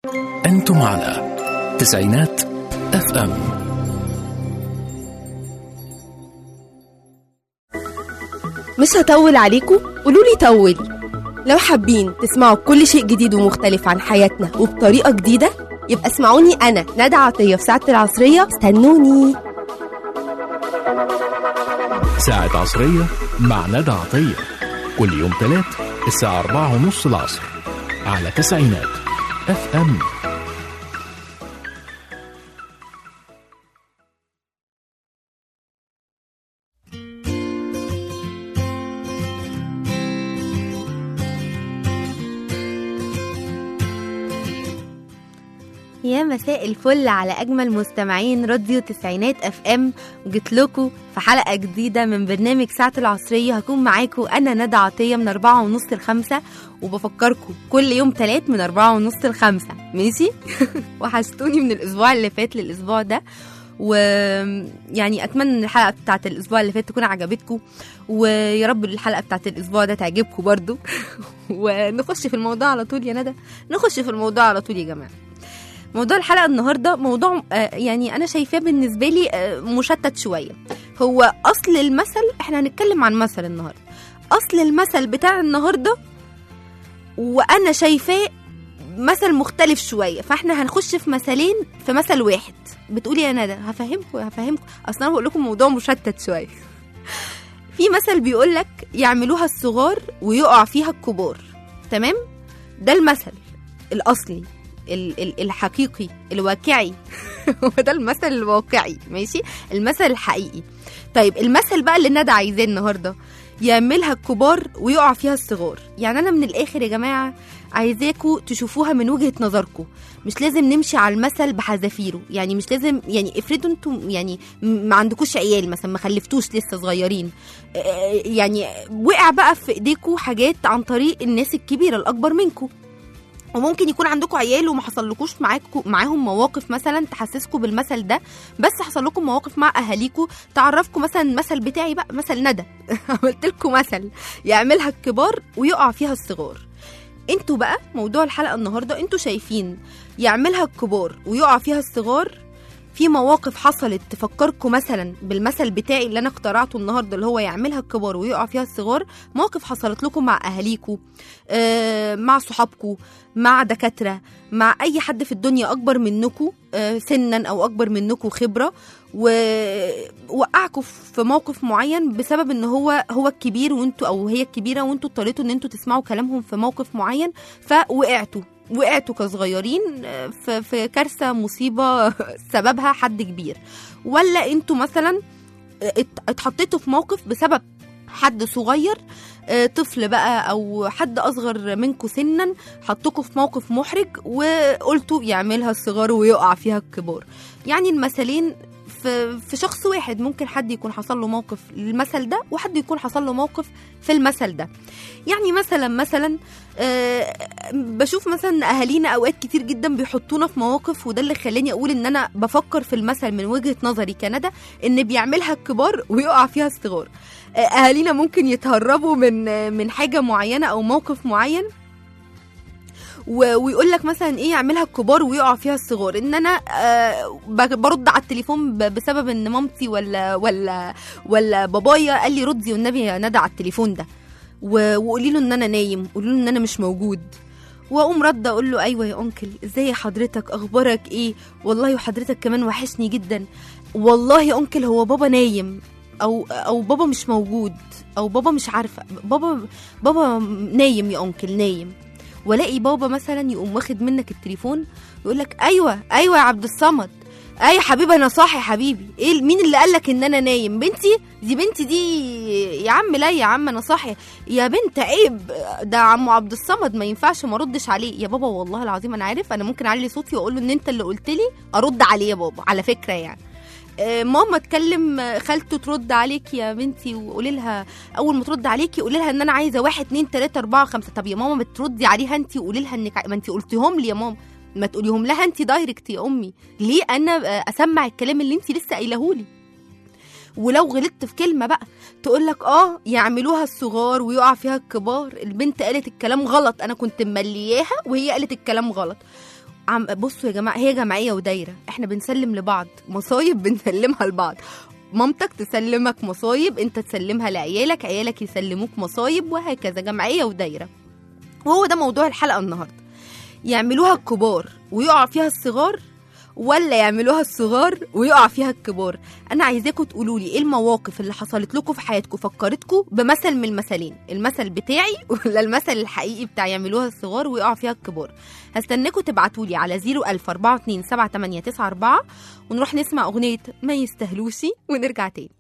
أنتم على تسعينات اف ام مش هطول عليكم قولوا لي طولي لو حابين تسمعوا كل شيء جديد ومختلف عن حياتنا وبطريقة جديدة يبقى اسمعوني أنا ندى عطية في ساعة العصرية استنوني ساعة عصرية مع ندى عطية كل يوم تلات الساعة أربعة ونص العصر على تسعينات اف ام يا مساء الفل على أجمل مستمعين راديو تسعينات اف ام وجيت لكم في حلقة جديدة من برنامج ساعة العصرية هكون معاكم أنا ندى عطية من أربعة ونص لخمسة وبفكركم كل يوم تلات من أربعة ونص لخمسة ماشي وحشتوني من الأسبوع اللي فات للأسبوع ده ويعني اتمنى ان الحلقه بتاعت الاسبوع اللي فات تكون عجبتكم ويا رب الحلقه بتاعت الاسبوع ده تعجبكم برضو ونخش في الموضوع على طول يا ندى نخش في الموضوع على طول يا جماعه موضوع الحلقه النهارده موضوع آه، يعني انا شايفاه بالنسبه لي آه، مشتت شويه هو اصل المثل احنا هنتكلم عن مثل النهارده اصل المثل بتاع النهارده وانا شايفاه مثل مختلف شويه فاحنا هنخش في مثلين في مثل واحد بتقولي يا ندى هفهمكم هفهمكم اصل انا بقول لكم موضوع مشتت شويه في مثل بيقول لك يعملوها الصغار ويقع فيها الكبار تمام ده المثل الاصلي ال- ال- الحقيقي الواقعي هو ده المثل الواقعي ماشي المثل الحقيقي طيب المثل بقى اللي ندى عايزاه النهارده يعملها الكبار ويقع فيها الصغار يعني انا من الاخر يا جماعه عايزاكوا تشوفوها من وجهه نظركم مش لازم نمشي على المثل بحذافيره يعني مش لازم يعني افرضوا انتم يعني م- ما عندكوش عيال مثلا ما خلفتوش لسه صغيرين آه، يعني وقع بقى في ايديكوا حاجات عن طريق الناس الكبيره الاكبر منكم وممكن يكون عندكم عيال وما حصلكوش معاكم معاهم مواقف مثلا تحسسكم بالمثل ده بس حصل لكم مواقف مع اهاليكم تعرفكم مثلا المثل بتاعي بقى مثل ندى عملت لكم مثل يعملها الكبار ويقع فيها الصغار انتوا بقى موضوع الحلقه النهارده انتوا شايفين يعملها الكبار ويقع فيها الصغار في مواقف حصلت تفكركم مثلا بالمثل بتاعي اللي انا اخترعته النهارده اللي هو يعملها الكبار ويقع فيها الصغار مواقف حصلت لكم مع اهاليكم آه، مع صحابكم مع دكاتره مع اي حد في الدنيا اكبر منكم آه، سنا او اكبر منكم خبره ووقعكم في موقف معين بسبب ان هو هو الكبير وانتوا او هي الكبيره وانتوا اضطريتوا ان انتوا تسمعوا كلامهم في موقف معين فوقعتوا وقعتوا كصغيرين آه، في في كارثه مصيبه سببها حد كبير ولا انتوا مثلا ات- اتحطيتوا في موقف بسبب حد صغير آه، طفل بقى او حد اصغر منكم سنا حطكم في موقف محرج وقلتوا يعملها الصغار ويقع فيها الكبار يعني المثلين في في شخص واحد ممكن حد يكون حصل له موقف للمثل ده وحد يكون حصل له موقف في المثل ده يعني مثلا مثلا آه، بشوف مثلا اهالينا اوقات كتير جدا بيحطونا في مواقف وده اللي خلاني اقول ان انا بفكر في المثل من وجهه نظري كندى ان بيعملها الكبار ويقع فيها الصغار آه، اهالينا ممكن يتهربوا من آه، من حاجه معينه او موقف معين و- ويقول لك مثلا ايه يعملها الكبار ويقع فيها الصغار ان انا آه، ب- برد على التليفون ب- بسبب ان مامتي ولا ولا ولا بابايا قال لي ردي والنبي يا ندى على التليفون ده و- وقولي له ان انا نايم قولي له ان انا مش موجود واقوم رد اقول له ايوه يا انكل ازاي حضرتك اخبارك ايه والله وحضرتك كمان وحشني جدا والله يا انكل هو بابا نايم او او بابا مش موجود او بابا مش عارفه بابا بابا نايم يا انكل نايم والاقي بابا مثلا يقوم واخد منك التليفون ويقول لك ايوه ايوه يا عبد الصمد اي حبيبي انا صاحي يا حبيبي ايه مين اللي قالك ان انا نايم بنتي دي بنتي دي يا عم لا يا عم انا صاحي يا بنت عيب ده عمو عبد الصمد ما ينفعش ما اردش عليه يا بابا والله العظيم انا عارف انا ممكن اعلي صوتي واقول له ان انت اللي قلت لي ارد عليه يا بابا على فكره يعني آه، ماما تكلم آه، خالته ترد عليك يا بنتي وقولي لها اول ما ترد عليكي قولي لها ان انا عايزه واحد اتنين تلاته اربعه خمسه طب يا ماما ما تردي عليها انت وقولي لها انك ع- ما انت قلتيهم لي يا ماما ما تقوليهم لها انت دايركت يا امي ليه انا آه، اسمع الكلام اللي انت لسه قايلهولي ولو غلطت في كلمه بقى تقول لك اه يعملوها الصغار ويقع فيها الكبار البنت قالت الكلام غلط انا كنت مملياها وهي قالت الكلام غلط عم بصوا يا جماعه هي جمعيه ودايره احنا بنسلم لبعض مصايب بنسلمها لبعض مامتك تسلمك مصايب انت تسلمها لعيالك عيالك يسلموك مصايب وهكذا جمعيه ودايره وهو ده موضوع الحلقه النهارده يعملوها الكبار ويقع فيها الصغار ولا يعملوها الصغار ويقع فيها الكبار انا عايزاكم تقولوا لي ايه المواقف اللي حصلت لكم في حياتكم فكرتكم بمثل من المثلين المثل بتاعي ولا المثل الحقيقي بتاع يعملوها الصغار ويقع فيها الكبار هستناكم تبعتوا لي على 010427894 ونروح نسمع اغنيه ما يستاهلوش ونرجع تاني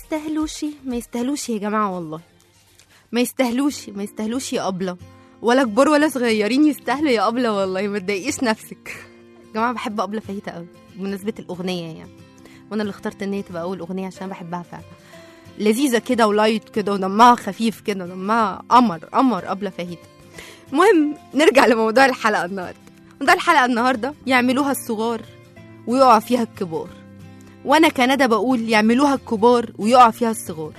يستاهلوش ما يستاهلوش يا جماعه والله ما يستاهلوش ما يستاهلوش يا ابله ولا كبار ولا صغيرين يستاهلوا يا ابله والله ما تضايقيش نفسك يا جماعه بحب ابله فاهيتا قوي بمناسبه الاغنيه يعني وانا اللي اخترت ان هي تبقى اول اغنيه عشان أنا بحبها فعلا لذيذه كده ولايت كده ودمها خفيف كده دمها قمر قمر ابله فاهيتا المهم نرجع لموضوع الحلقه النهارده موضوع الحلقه النهارده يعملوها الصغار ويقع فيها الكبار وانا كندى بقول يعملوها الكبار ويقع فيها الصغار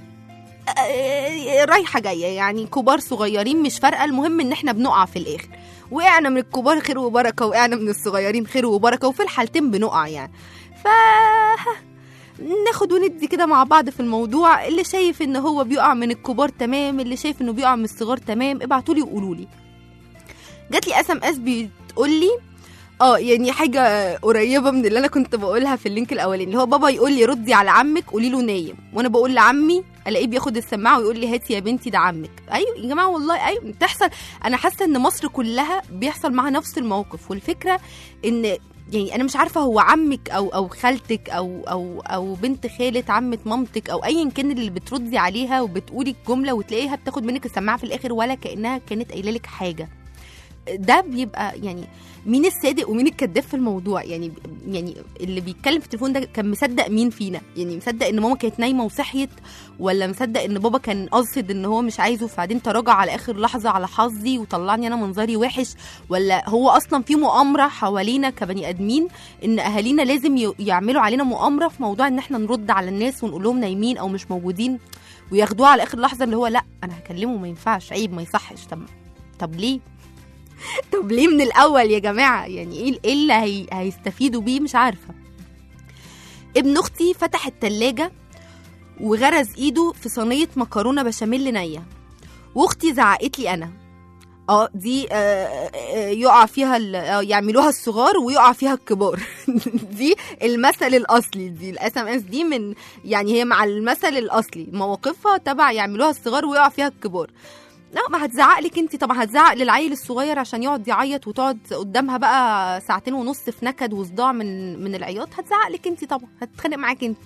آه، رايحه جايه يعني كبار صغيرين مش فارقه المهم ان احنا بنقع في الاخر وقعنا من الكبار خير وبركه وقعنا من الصغيرين خير وبركه وفي الحالتين بنقع يعني ف ناخد وندي كده مع بعض في الموضوع اللي شايف ان هو بيقع من الكبار تمام اللي شايف انه بيقع من الصغار تمام ابعتولي وقولوا لي جات لي اس ام اس بتقول لي اه يعني حاجه قريبه من اللي انا كنت بقولها في اللينك الاولاني اللي هو بابا يقول لي ردي على عمك قولي له نايم وانا بقول لعمي الاقيه بياخد السماعه ويقول لي هاتي يا بنتي ده عمك ايوه يا جماعه والله ايوه بتحصل انا حاسه ان مصر كلها بيحصل معاها نفس الموقف والفكره ان يعني انا مش عارفه هو عمك او او خالتك او او او بنت خاله عمه مامتك او ايا كان اللي بتردي عليها وبتقولي الجمله وتلاقيها بتاخد منك السماعه في الاخر ولا كانها كانت قايله لك حاجه ده بيبقى يعني مين الصادق ومين الكذاب في الموضوع يعني يعني اللي بيتكلم في التليفون ده كان مصدق مين فينا يعني مصدق ان ماما كانت نايمه وصحيت ولا مصدق ان بابا كان قاصد ان هو مش عايزه فبعدين تراجع على اخر لحظه على حظي وطلعني انا منظري وحش ولا هو اصلا في مؤامره حوالينا كبني ادمين ان اهالينا لازم ي- يعملوا علينا مؤامره في موضوع ان احنا نرد على الناس ونقول لهم نايمين او مش موجودين وياخدوها على اخر لحظه اللي هو لا انا هكلمه ما ينفعش عيب ما يصحش طب طب ليه طب ليه من الاول يا جماعه يعني ايه إيه اللي هي... هيستفيدوا بيه مش عارفه ابن اختي فتح التلاجة وغرز ايده في صينيه مكرونه بشاميل نيه واختي زعقت لي انا اه دي آه آه يقع فيها ال- آه يعملوها الصغار ويقع فيها الكبار دي المثل الاصلي دي الاس ام اس دي من يعني هي مع المثل الاصلي مواقفها تبع يعملوها الصغار ويقع فيها الكبار لا ما هتزعق لك انت طبعا هتزعق للعيل الصغير عشان يقعد يعيط وتقعد قدامها بقى ساعتين ونص في نكد وصداع من من العياط هتزعق لك انت طبعا هتتخانق معاك انت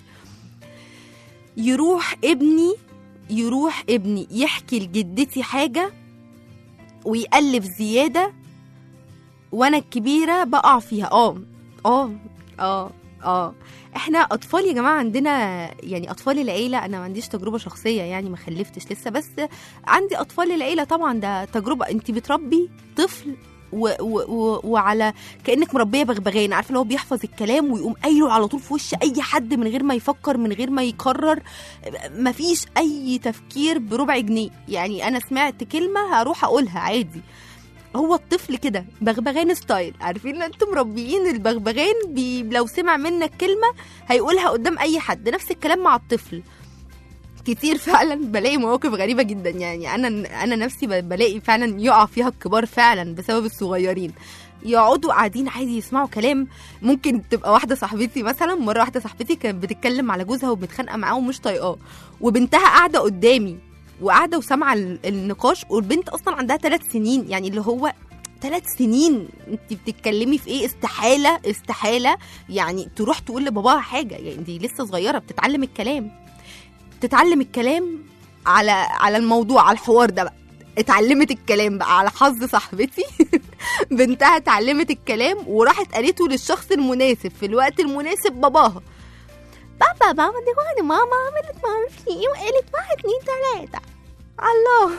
يروح ابني يروح ابني يحكي لجدتي حاجه ويألف زياده وانا الكبيره بقع فيها اه اه اه اه احنا اطفال يا جماعه عندنا يعني اطفال العيله انا ما عنديش تجربه شخصيه يعني ما خلفتش لسه بس عندي اطفال العيله طبعا ده تجربه انت بتربي طفل و و و وعلى كانك مربيه بغبغان عارفه اللي هو بيحفظ الكلام ويقوم قايله على طول في وش اي حد من غير ما يفكر من غير ما يقرر مفيش اي تفكير بربع جنيه يعني انا سمعت كلمه هروح اقولها عادي هو الطفل كده بغبغان ستايل عارفين ان انتم مربيين البغبغان بي لو سمع منك كلمه هيقولها قدام اي حد نفس الكلام مع الطفل كتير فعلا بلاقي مواقف غريبه جدا يعني انا انا نفسي ب- بلاقي فعلا يقع فيها الكبار فعلا بسبب الصغيرين يقعدوا قاعدين عادي يسمعوا كلام ممكن تبقى واحده صاحبتي مثلا مره واحده صاحبتي كانت بتتكلم على جوزها ومتخانقه معاه ومش طايقاه وبنتها قاعده قدامي وقاعده وسامعه ال- النقاش والبنت اصلا عندها ثلاث سنين يعني اللي هو ثلاث سنين انت بتتكلمي في ايه استحاله استحاله يعني تروح تقول لباباها حاجه يعني دي لسه صغيره بتتعلم الكلام تتعلم الكلام على على الموضوع على الحوار ده بقى اتعلمت الكلام بقى على حظ صاحبتي بنتها اتعلمت الكلام وراحت قالته للشخص المناسب في الوقت المناسب باباها بابا بابا دي ماما عملت ما اعرفش ايه وقالت واحد اتنين تلاته الله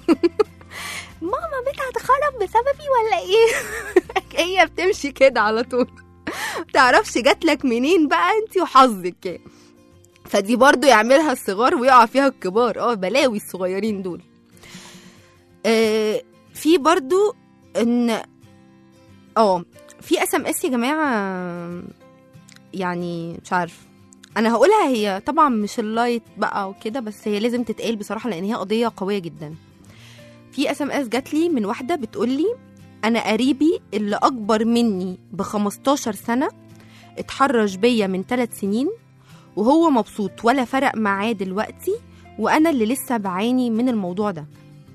ماما بيتها هتخرب بسببي ولا ايه هي بتمشي كده على طول متعرفش جاتلك منين بقى انت وحظك يعني فدي برضو يعملها الصغار ويقع فيها الكبار اه بلاوي الصغيرين دول آه في برضو ان اه في اس ام اس يا جماعه يعني مش عارف انا هقولها هي طبعا مش اللايت بقى وكده بس هي لازم تتقال بصراحه لان هي قضيه قويه جدا في اس ام اس جات لي من واحده بتقول لي انا قريبي اللي اكبر مني ب 15 سنه اتحرش بيا من 3 سنين وهو مبسوط ولا فرق معاه دلوقتي وانا اللي لسه بعاني من الموضوع ده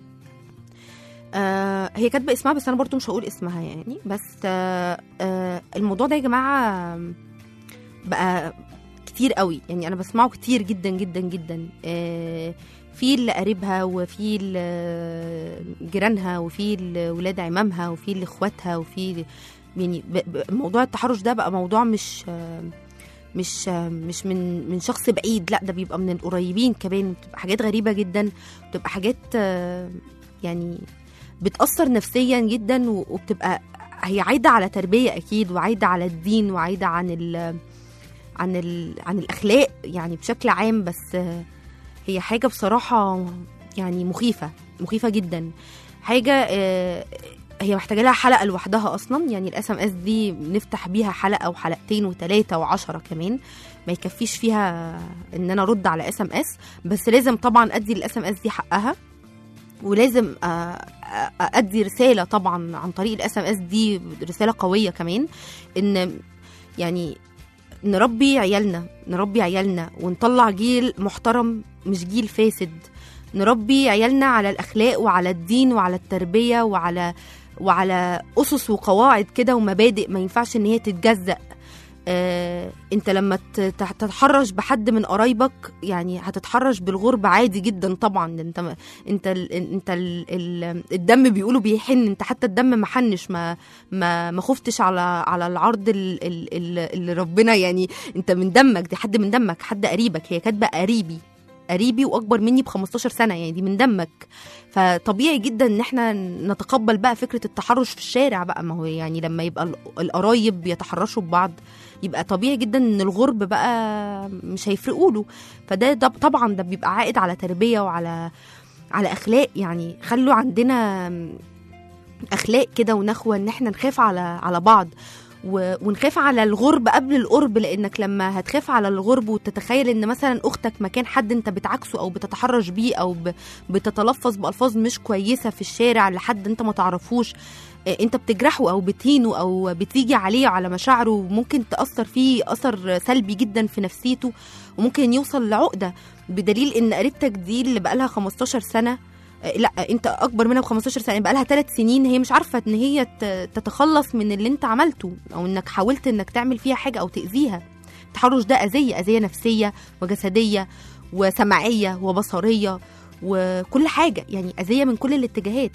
آه هي كاتبه اسمها بس انا برضو مش هقول اسمها يعني بس آه آه الموضوع ده يا جماعه بقى كتير قوي يعني انا بسمعه كتير جدا جدا جدا آه، في اللي قريبها وفي اللي جيرانها وفي اللي ولاد عمامها وفي اللي اخواتها وفي اللي- يعني ب- ب- موضوع التحرش ده بقى موضوع مش آه، مش آه، مش من من شخص بعيد لا ده بيبقى من القريبين كمان بتبقى حاجات غريبه جدا بتبقى حاجات آه، يعني بتأثر نفسيا جدا و- وبتبقى هي عايدة على تربية أكيد وعايدة على الدين وعايدة عن ال عن ال عن الأخلاق يعني بشكل عام بس آه، هي حاجة بصراحة يعني مخيفة مخيفة جدا حاجة آه، هي محتاجة لها حلقة لوحدها أصلا يعني الاس ام اس دي نفتح بيها حلقة وحلقتين وثلاثة وعشرة كمان ما يكفيش فيها ان انا ارد على اس ام اس بس لازم طبعا ادي الاس ام اس دي حقها ولازم آه، آه، ادي رساله طبعا عن طريق الاس ام اس دي رساله قويه كمان ان يعني نربي عيالنا نربي عيالنا ونطلع جيل محترم مش جيل فاسد نربي عيالنا على الاخلاق وعلى الدين وعلى التربيه وعلى وعلى اسس وقواعد كده ومبادئ ما ينفعش ان هي تتجزأ آه، انت لما ت- ت- تتحرش بحد من قرايبك يعني هتتحرش بالغرب عادي جدا طبعا انت ما- انت ال انت ال ال الدم بيقولوا بيحن انت حتى الدم ما حنش ما ما ما خفتش على على العرض ال- ال- ال- اللي ربنا يعني انت من دمك دي حد من دمك حد قريبك هي كاتبه قريبي قريبي واكبر مني ب 15 سنه يعني دي من دمك فطبيعي جدا ان احنا نتقبل بقى فكره التحرش في الشارع بقى ما هو يعني لما يبقى ال- القرايب بيتحرشوا ببعض يبقى طبيعي جدا ان الغرب بقى مش هيفرقوا له فده ده طبعا ده بيبقى عائد على تربيه وعلى على اخلاق يعني خلوا عندنا اخلاق كده ونخوه ان احنا نخاف على على بعض و- ونخاف على الغرب قبل القرب لانك لما هتخاف على الغرب وتتخيل ان مثلا اختك مكان حد انت بتعاكسه او بتتحرش بيه او ب- بتتلفظ بالفاظ مش كويسه في الشارع لحد انت ما تعرفوش آه، انت بتجرحه او بتهينه او بتيجي عليه على مشاعره وممكن تاثر فيه اثر سلبي جدا في نفسيته وممكن يوصل لعقده بدليل ان قريبتك دي اللي بقالها 15 سنه آه، لا انت اكبر منها ب 15 سنه بقى لها 3 سنين هي مش عارفه ان هي ت- تتخلص من اللي انت عملته او انك حاولت انك تعمل فيها حاجه او تاذيها التحرش ده اذيه اذيه نفسيه وجسديه وسمعيه وبصريه وكل حاجه يعني اذيه من كل الاتجاهات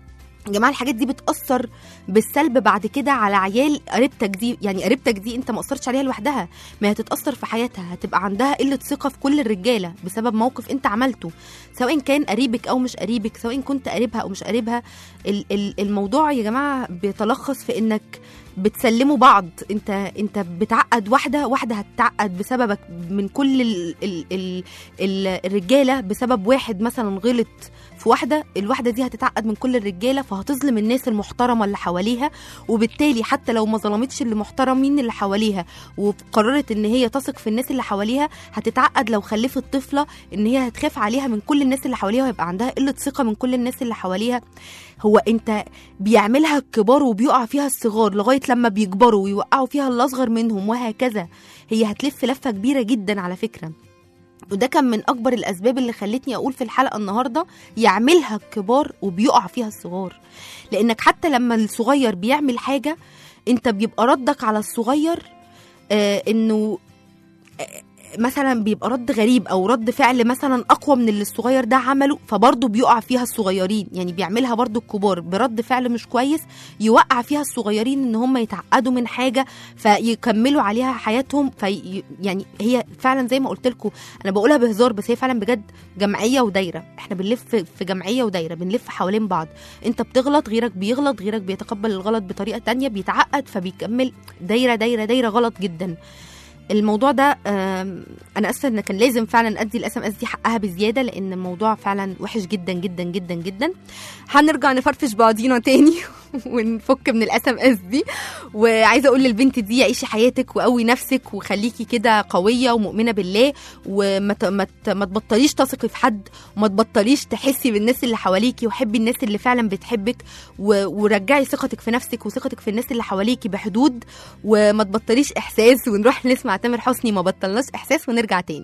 يا جماعه الحاجات دي بتاثر بالسلب بعد كده على عيال قريبتك دي يعني قريبتك دي انت ما اثرتش عليها لوحدها ما هتتاثر في حياتها هتبقى عندها قله ثقه في كل الرجاله بسبب موقف انت عملته سواء كان قريبك او مش قريبك سواء كنت قريبها او مش قريبها ال- ال- الموضوع يا جماعه بيتلخص في انك بتسلموا بعض انت انت بتعقد واحده واحده هتتعقد بسببك من كل ال ال ال ال الرجاله بسبب واحد مثلا غلط في واحده الواحده دي هتتعقد من كل الرجاله فهتظلم الناس المحترمه اللي حواليها وبالتالي حتى لو ما ظلمتش اللي محترمين اللي حواليها وقررت ان هي تثق في الناس اللي حواليها هتتعقد لو خلفت طفله ان هي هتخاف عليها من كل الناس اللي حواليها ويبقى عندها قله ثقه من كل الناس اللي حواليها هو انت بيعملها الكبار وبيقع فيها الصغار لغايه لما بيكبروا ويوقعوا فيها الاصغر منهم وهكذا هي هتلف لفه كبيره جدا على فكره وده كان من اكبر الاسباب اللي خلتني اقول في الحلقه النهارده يعملها الكبار وبيقع فيها الصغار لانك حتى لما الصغير بيعمل حاجه انت بيبقى ردك على الصغير آه انه آه، مثلا بيبقى رد غريب او رد فعل مثلا اقوى من اللي الصغير ده عمله فبرضه بيقع فيها الصغيرين يعني بيعملها برضه الكبار برد فعل مش كويس يوقع فيها الصغيرين ان هم يتعقدوا من حاجه فيكملوا عليها حياتهم في يعني هي فعلا زي ما قلت لكم انا بقولها بهزار بس هي فعلا بجد جمعيه ودايره احنا بنلف في جمعيه ودايره بنلف حوالين بعض انت بتغلط غيرك بيغلط غيرك بيتقبل الغلط بطريقه تانية بيتعقد فبيكمل دايره دايره دايره غلط جدا الموضوع ده آم، انا اسفه ان كان لازم فعلا ادي الاس ام اس دي حقها بزياده لان الموضوع فعلا وحش جدا جدا جدا جدا هنرجع نفرفش بعضينا تاني ونفك من الاس ام اس دي وعايزه اقول للبنت دي عيشي حياتك وقوي نفسك وخليكي كده قويه ومؤمنه بالله وما ت- ما ت- ما تبطليش تثقي في حد وما تبطليش تحسي بالناس اللي حواليكي وحبي الناس اللي فعلا بتحبك و- ورجعي ثقتك في نفسك وثقتك في الناس اللي حواليكي بحدود وما تبطليش احساس ونروح نسمع تامر حسني ما بطلناش احساس ونرجع تاني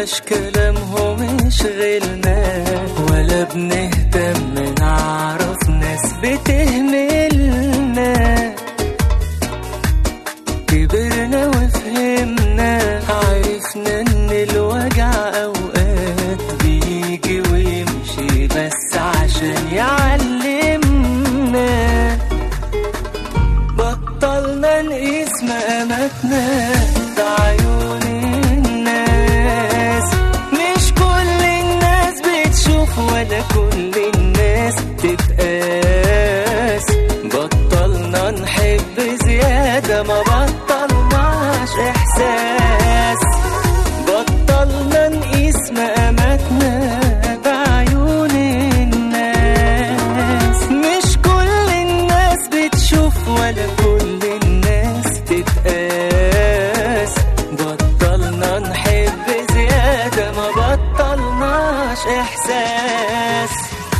بلاش كلامهم يشغلنا ولا بنهتم نعرف ناس بتهملنا كبرنا وفهمنا عرفنا ان الوجع اوقات بيجي ويمشي بس عشان يعلمنا بطلنا نقيس مقاماتنا بعيون الناس مش كل الناس بتشوف ولا كل الناس تتقاس بطلنا نحب زيادة ما بطلناش إحساس بطلنا نقيس مقاماتنا بعيون الناس مش كل الناس بتشوف ولا كل الناس تتقاس بطلنا نحب زيادة ما بطلناش إحساس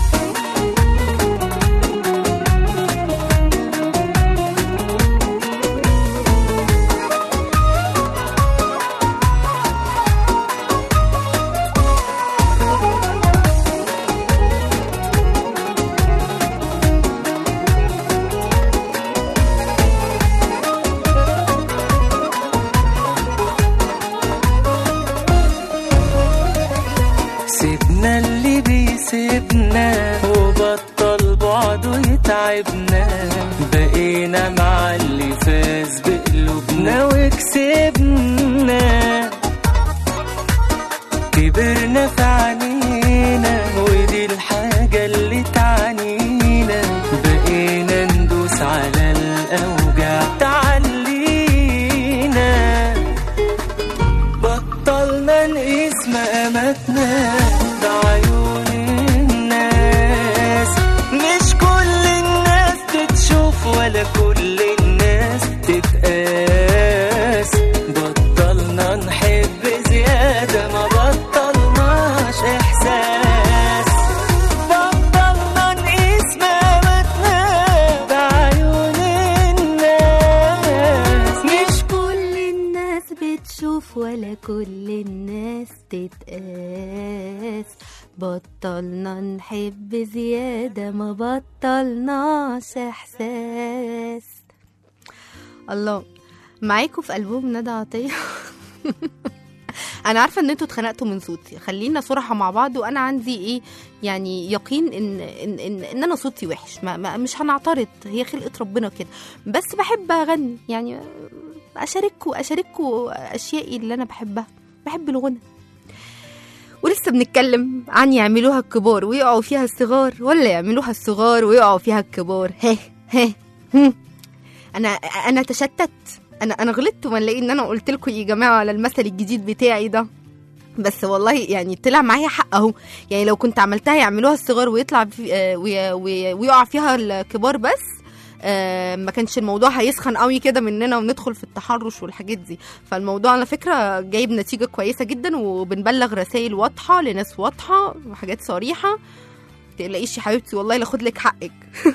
سيبنا اللي بيسيبنا وبطل بعده يتعبنا بقينا مع اللي فاز بقلوبنا وكسبنا كبرنا في عينينا ودي الحاجة اللي تعنينا بقينا ندوس على الأوجع تعلينا بطلنا نقيس مقاماتنا بعيون الناس مش كل الناس تتشوف ولا كل الناس تتقاس بطلنا نحب زيادة ما بطلناش إحساس بطلنا نقيس مقاماتنا بعيون الناس مش كل الناس بتشوف ولا كل الناس تتقاس بطلنا نحب زيادة ما بطلناش إحساس الله معاكم في ألبوم ندى عطية انا عارفه ان انتوا اتخنقتوا من صوتي خلينا صراحه مع بعض وانا عندي ايه يعني يقين ان ان ان, إن انا صوتي وحش ما ما مش هنعترض هي خلقه ربنا كده بس بحب اغني يعني اشارككم اشارككم اشيائي اللي انا بحبها بحب الغنى ولسه بنتكلم عن يعملوها الكبار ويقعوا فيها الصغار ولا يعملوها الصغار ويقعوا فيها الكبار هه هه هم. انا انا تشتت انا انا غلطت وما نلاقي ان انا قلت لكم يا جماعه على المثل الجديد بتاعي ده بس والله يعني طلع معايا حق اهو يعني لو كنت عملتها يعملوها الصغار ويطلع في آه، وي- وي- ويقع فيها الكبار بس آه، ما كانش الموضوع هيسخن قوي كده مننا وندخل في التحرش والحاجات دي فالموضوع على فكره جايب نتيجه كويسه جدا وبنبلغ رسائل واضحه لناس واضحه وحاجات صريحه تقلقيش يا حبيبتي والله لاخد لك حقك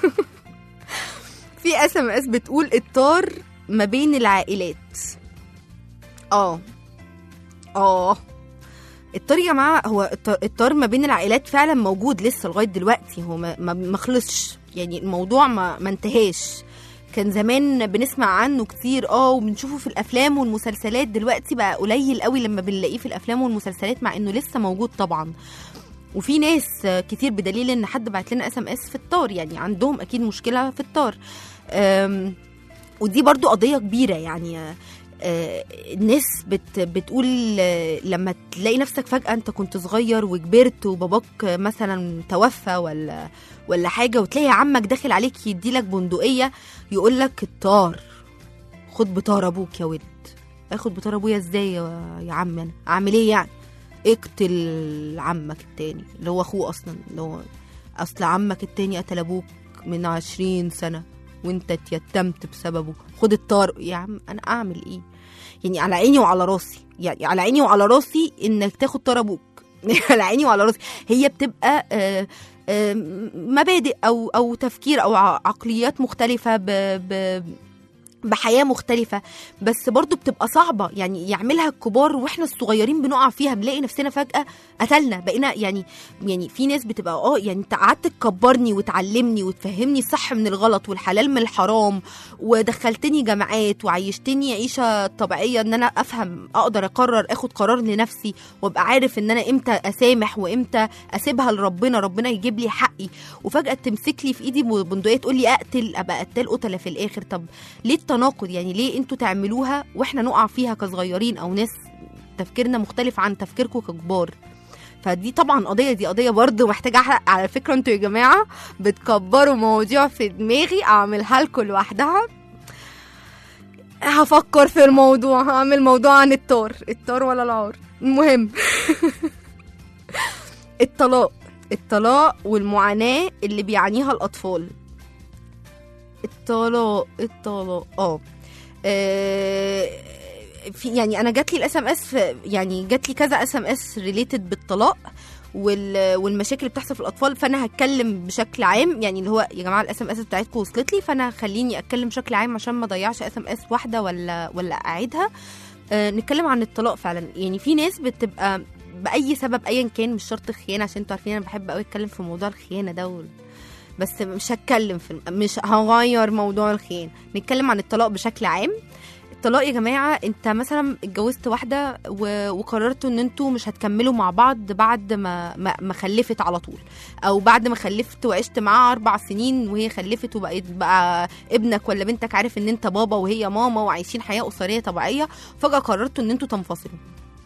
في اس ام اس بتقول الطار ما بين العائلات اه اه الطار يا جماعه هو الط- الطار ما بين العائلات فعلا موجود لسه لغايه دلوقتي هو ما ما ما خلصش يعني الموضوع ما ما انتهاش كان زمان بنسمع عنه كتير اه وبنشوفه في الافلام والمسلسلات دلوقتي بقى قليل قوي لما بنلاقيه في الافلام والمسلسلات مع انه لسه موجود طبعا وفي ناس كتير بدليل ان حد بعت لنا اس ام اس في الطار يعني عندهم اكيد مشكله في الطار أم، ودي برضو قضيه كبيره يعني آه، الناس بت بتقول آه، لما تلاقي نفسك فجأة انت كنت صغير وكبرت وباباك مثلا توفى ولا ولا حاجة وتلاقي عمك داخل عليك يديلك بندقية يقول لك الطار خد بطار ابوك يا ولد اخد بطار ابويا ازاي يا يا عم انا اعمل ايه يعني اقتل عمك التاني اللي هو اخوه اصلا اللي هو اصل عمك التاني قتل ابوك من عشرين سنة وانت اتيتمت بسببه خد الطار يا عم انا اعمل ايه يعني على عيني وعلى راسي يعني على عيني وعلى راسي انك تاخد طار ابوك على عيني وعلى راسي هي بتبقى آه، آه، مبادئ او او تفكير او ع- عقليات مختلفه ب ب بحياه مختلفه بس برضو بتبقى صعبه يعني يعملها الكبار واحنا الصغيرين بنقع فيها بنلاقي نفسنا فجاه قتلنا بقينا يعني يعني في ناس بتبقى اه يعني انت قعدت تكبرني وتعلمني وتفهمني الصح من الغلط والحلال من الحرام ودخلتني جامعات وعيشتني عيشه طبيعيه ان انا افهم اقدر اقرر اخد قرار لنفسي وابقى عارف ان انا امتى اسامح وامتى اسيبها لربنا ربنا يجيب لي حقي وفجاه تمسك لي في ايدي بندقيه تقول لي اقتل ابقى قتال قتله في الاخر طب ليه التناقض يعني ليه انتوا تعملوها واحنا نقع فيها كصغيرين او ناس تفكيرنا مختلف عن تفكيركم ككبار فدي طبعا قضيه دي قضيه برضه محتاجه احرق على فكره انتوا يا جماعه بتكبروا مواضيع في دماغي اعملها لكم لوحدها هفكر في الموضوع هعمل موضوع عن الطار الطار ولا العار المهم الطلاق الطلاق والمعاناة اللي بيعانيها الأطفال الطلاق الطلاق اه آه، في يعني انا جات لي الاس ام اس يعني جات لي كذا اس ام اس ريليتد بالطلاق وال- والمشاكل اللي بتحصل في الاطفال فانا هتكلم بشكل عام يعني اللي هو يا جماعه الاس ام اس بتاعتكم وصلت لي فانا خليني اتكلم بشكل عام عشان ما اضيعش اس ام اس واحده ولا ولا اعيدها آه نتكلم عن الطلاق فعلا يعني في ناس بتبقى باي سبب ايا كان مش شرط خيانه عشان انتوا عارفين انا بحب قوي اتكلم في موضوع الخيانه ده وال... بس مش هتكلم في مش هغير موضوع الخيانه نتكلم عن الطلاق بشكل عام الطلاق يا جماعه انت مثلا اتجوزت واحده و... وقررتوا ان انتوا مش هتكملوا مع بعض بعد ما ما, ما خلفت على طول او بعد ما خلفت وعشت معاها اربع سنين وهي خلفت وبقيت بقى ابنك ولا بنتك عارف ان انت بابا وهي ماما وعايشين حياه اسريه طبيعيه فجاه قررتوا ان انتوا تنفصلوا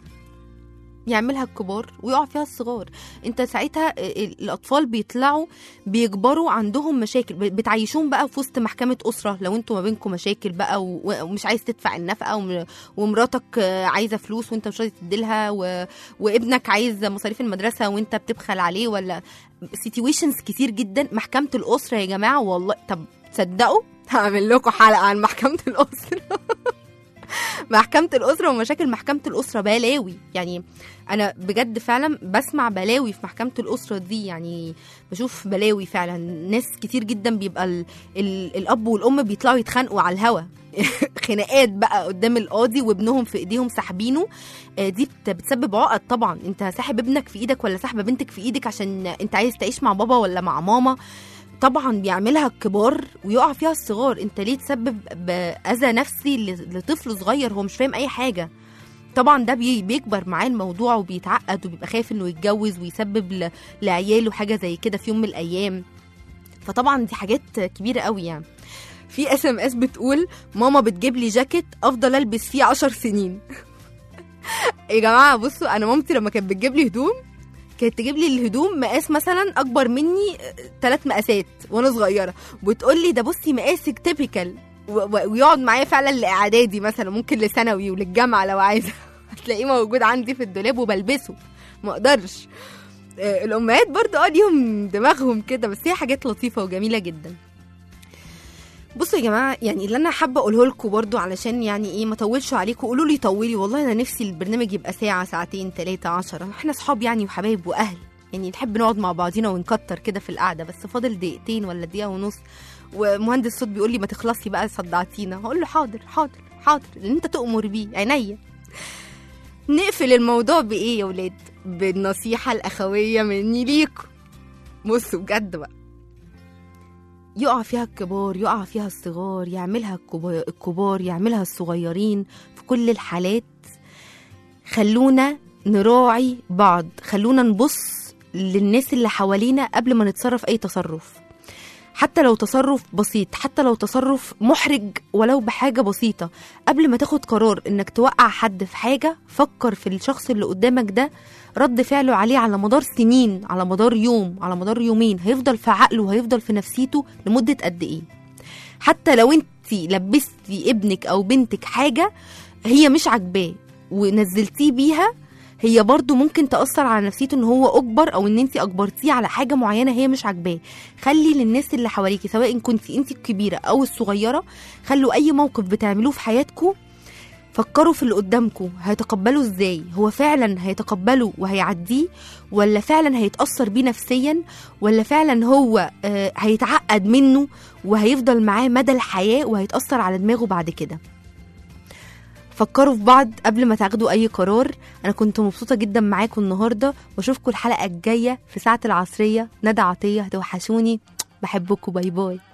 يعملها الكبار ويقع فيها الصغار انت ساعتها ال- الاطفال بيطلعوا بيكبروا عندهم مشاكل ب- بتعيشون بقى في وسط محكمه اسره لو انتوا ما بينكم مشاكل بقى و- ومش عايز تدفع النفقه وم- ومراتك آه، عايزه فلوس وانت مش راضي تديلها و... وابنك عايز مصاريف المدرسه وانت بتبخل عليه ولا سيتويشنز كتير جدا محكمه الاسره يا جماعه والله طب تصدقوا هعمل لكم حلقه عن محكمه الاسره محكمة الأسرة ومشاكل محكمة الأسرة بلاوي يعني أنا بجد فعلا بسمع بلاوي في محكمة الأسرة دي يعني بشوف بلاوي فعلا ناس كتير جدا بيبقى ال ال الأب والأم بيطلعوا يتخانقوا على الهوا خناقات بقى قدام القاضي وابنهم في ايديهم ساحبينه آه، دي بت- بتسبب عقد طبعا انت ساحب ابنك في ايدك ولا ساحبه بنتك في ايدك عشان انت عايز تعيش مع بابا ولا مع ماما طبعا بيعملها الكبار ويقع فيها الصغار انت ليه تسبب باذى نفسي ل- لطفل صغير هو مش فاهم اي حاجه طبعا ده بي- بيكبر معاه الموضوع وبيتعقد وبيبقى خايف انه يتجوز ويسبب ل- لعياله حاجه زي كده في يوم من الايام فطبعا دي حاجات كبيره قوي يعني في اس ام اس بتقول ماما بتجيب لي جاكيت افضل البس فيه عشر سنين يا جماعه بصوا انا مامتي لما كانت بتجيب لي هدوم كانت تجيب لي الهدوم مقاس مثلا اكبر مني ثلاث مقاسات وانا صغيره وتقول لي ده بصي مقاسك تيبيكال ويقعد معايا فعلا لاعدادي مثلا ممكن لثانوي وللجامعه لو عايزه هتلاقيه موجود عندي في الدولاب وبلبسه ما اقدرش آه، الامهات برضو اه ليهم دماغهم كده بس هي حاجات لطيفه وجميله جدا بصوا يا جماعه يعني اللي انا حابه اقوله لكم برضو علشان يعني ايه ما اطولش عليكم قولوا لي طولي والله انا نفسي البرنامج يبقى ساعه ساعتين ثلاثه عشرة احنا اصحاب يعني وحبايب واهل يعني نحب نقعد مع بعضينا ونكتر كده في القعده بس فاضل دقيقتين ولا دقيقه ونص ومهندس صوت بيقول لي ما تخلصي بقى صدعتينا هقول له حاضر حاضر حاضر اللي انت تؤمر بيه عينيا نقفل الموضوع بايه يا ولاد بالنصيحه الاخويه مني ليكم بصوا بجد بقى يقع فيها الكبار يقع فيها الصغار يعملها الكبا- الكبار يعملها الصغيرين في كل الحالات خلونا نراعي بعض خلونا نبص للناس اللي حوالينا قبل ما نتصرف اي تصرف حتى لو تصرف بسيط حتى لو تصرف محرج ولو بحاجة بسيطة قبل ما تاخد قرار انك توقع حد في حاجة فكر في الشخص اللي قدامك ده رد فعله عليه على مدار سنين على مدار يوم على مدار يومين هيفضل في عقله وهيفضل في نفسيته لمدة قد ايه حتى لو انت لبستي ابنك او بنتك حاجة هي مش عاجباه ونزلتيه بيها هي برضو ممكن تأثر على نفسيته ان هو اجبر او ان انت اجبرتيه على حاجة معينة هي مش عاجباه خلي للناس اللي حواليكي سواء كنت انت الكبيرة او الصغيرة خلوا اي موقف بتعملوه في حياتكم فكروا في اللي قدامكم هيتقبلوا ازاي هو فعلا هيتقبله وهيعديه ولا فعلا هيتأثر بيه نفسيا ولا فعلا هو آه، هيتعقد منه وهيفضل معاه مدى الحياة وهيتأثر على دماغه بعد كده فكروا في بعض قبل ما تاخدوا اي قرار انا كنت مبسوطه جدا معاكم النهارده واشوفكم الحلقه الجايه في ساعه العصريه ندى عطيه هتوحشوني بحبكم باي باي